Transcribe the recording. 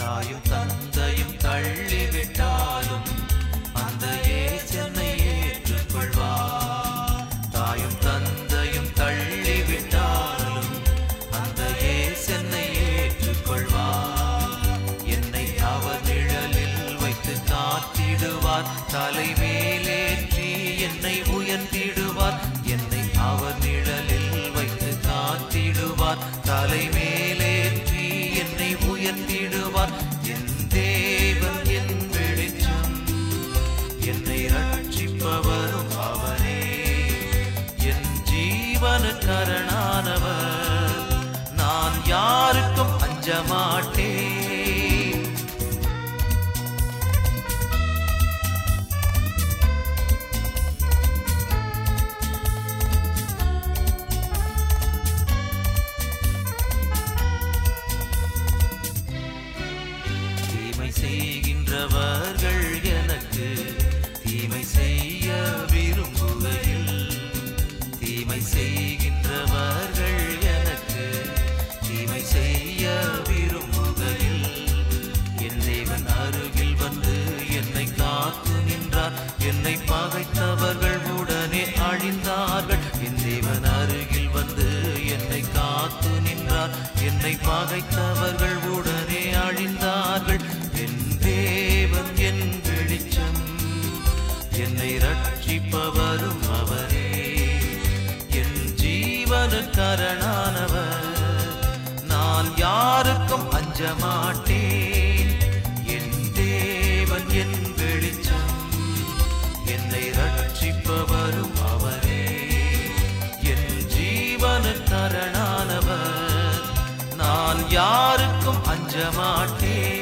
தாயும் தந்தையும் தள்ளிவிட்டாலும் அந்த ஏசனை ஏற்றுக்கொள்வார் தாயும் தந்தையும் தள்ளிவிட்டாலும் அந்த ஏசனை ஏற்றுக்கொள்வார் என்னை அவர் நிழலில் வைத்து காத்திடுவார் தலைமேலேற்றி என்னை உயர்த்திடுவார் என்னை அவர் நிழலில் வைத்து காத்திடுவார் தலைமேலேற்றி என்னை உயர்த்திடுவார் என் தேவன் என் வெளிச்சம் என்னை ரட்சிப்பவரும் அவரே என் ஜீவனுக்கரணானவர் நான் யாருக்கும் அஞ்ச மாட்டேன் தீமை செய்கின்றவர்கள் எனக்கு தீமை செய்ய விரும்புகையில் தீமை செய்கின்றவர்கள் எனக்கு தீமை செய்ய விரும்புகையில் என் தேவன் அருகில் வந்து என்னை காத்து நின்றார் என்னை பகைத்தவர்கள் உடனே அழிந்தார்கள் என் தேவன் அருகில் வந்து என்னை காத்து நின்றார் என்னை பகைத்தவர்கள் உடனே அழிந்தார்கள் என் தேவன் என் வெளிச்சம் என்னை ரட்சிப்பவரும் அவரே என் ஜீவனுக்கரணானவர் நான் யாருக்கும் அஞ்ச மாட்டேன் என் தேவன் என் வெளிச்சம் என்னை ரட்சிப்பவரும் அவரே என் ஜீவனுக்கரணானவர் நான் யாருக்கும் அஞ்ச மாட்டேன்